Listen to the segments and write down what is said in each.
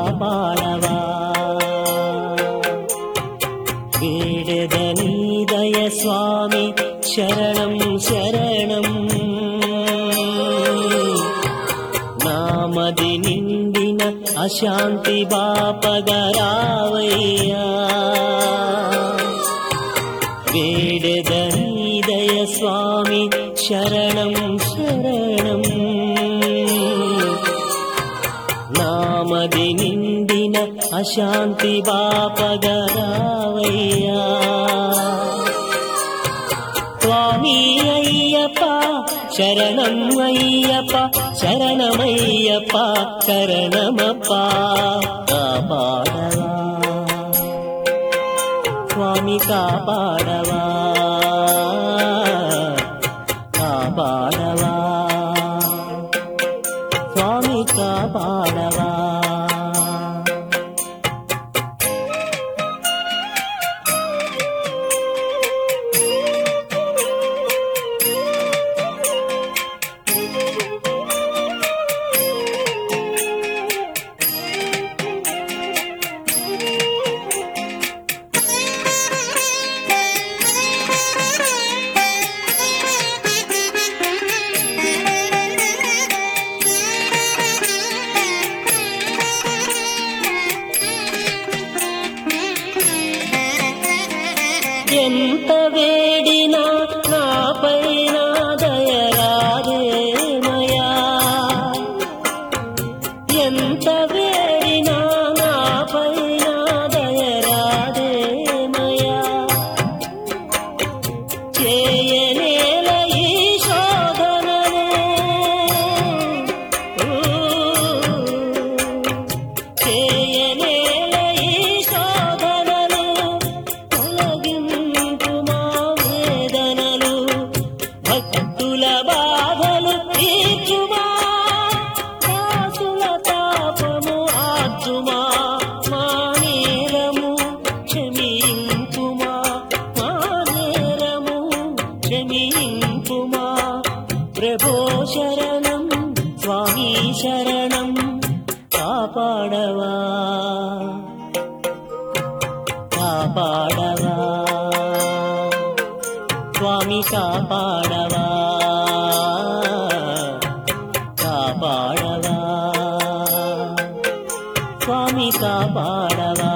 కాపాడవా వేడదనీదయ స్వామి శరణం శరణం నామది నిండిన అశాంతి బాపగరావయ్యా వేడదనీదయ స్వామి శరణం శరణం నామది నిండిన అశాంతి బాపగరావయ్యా స్వామి అయ్యప్ప శరణం అయ్యప్ప శరణమయ్యప్ప శరణమప్ప కాపాడవా స్వామి కాపాడవా కాపాడవా స్వామి కాపాడవా ఎంత వేడినా నాపైన దయరాదేమయా ఎంత వేడినా నాపైన దయరాదేమయా చేయనేల ఈ శోధననే చేయనేల ఈ శోధనలు తొలగింపు మా వేదనలు భక్తుల బాధలు తీర్చుమా దాసుల తాపము ఆర్చుమా మా నేరము క్షమింపుమా మా నేరము క్షమింపుమా ప్రభో శరణం స్వామి శరణం కాపాడవా కాపాడవా స్వామి కాపాడవా కాపాడవా స్వామి కాపాడవా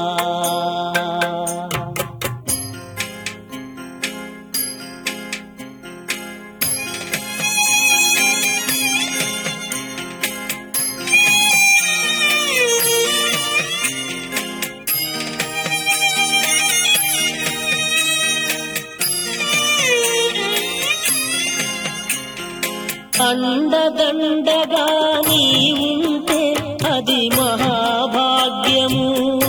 అండదండగా నీ ఉంటే అది మహాభాగ్యము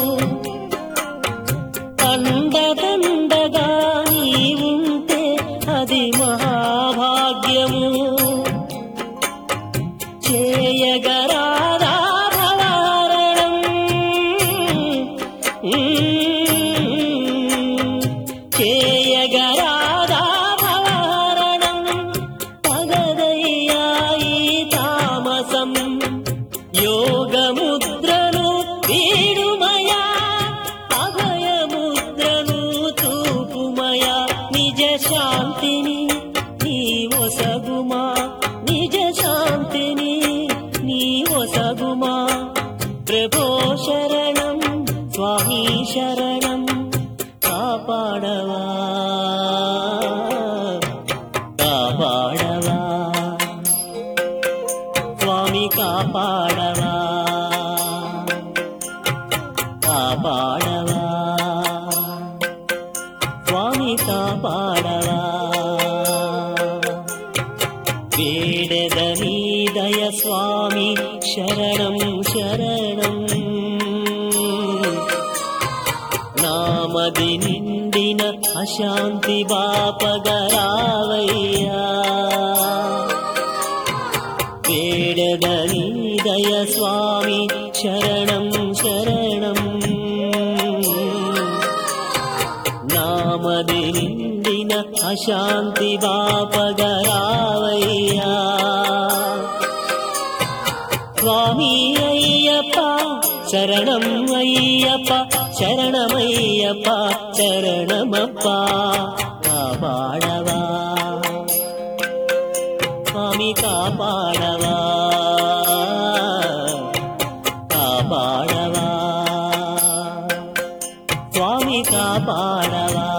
అండదండగా నీ ఉంటే అది మహాభాగ్యము చేయగరారా భవారణం చేయగరారా భవారణం పగదయ్యాయి తామసం యోగముద్రను వీడుమయా అభయముద్రను చూపుమయా నిజ శాంతిని నీ ఒసగుమా నిజ శాంతిని నీ ఒసగుమా ప్రభో శరణం స్వామి శరణం కాపాడవా కాపాడవా స్వామి కాపాడవా కాపాడవా స్వామి కాపాడవా వేడదనీదయ స్వామి శరణం శరణం నామది నిండిన అశాంతి బాపగరావయ్యా వేడదనీదయ స్వామి శరణం శరణం నామది నిండిన అశాంతి బాపగరావయ్యా స్వామి అయ్యప్ప శరణం అయ్యప్ప శరణమయ్యప్ప శరణమప్ప కాపాడవా స్వామి కాపాడవా కాపాడవా స్వామి కాపాడవా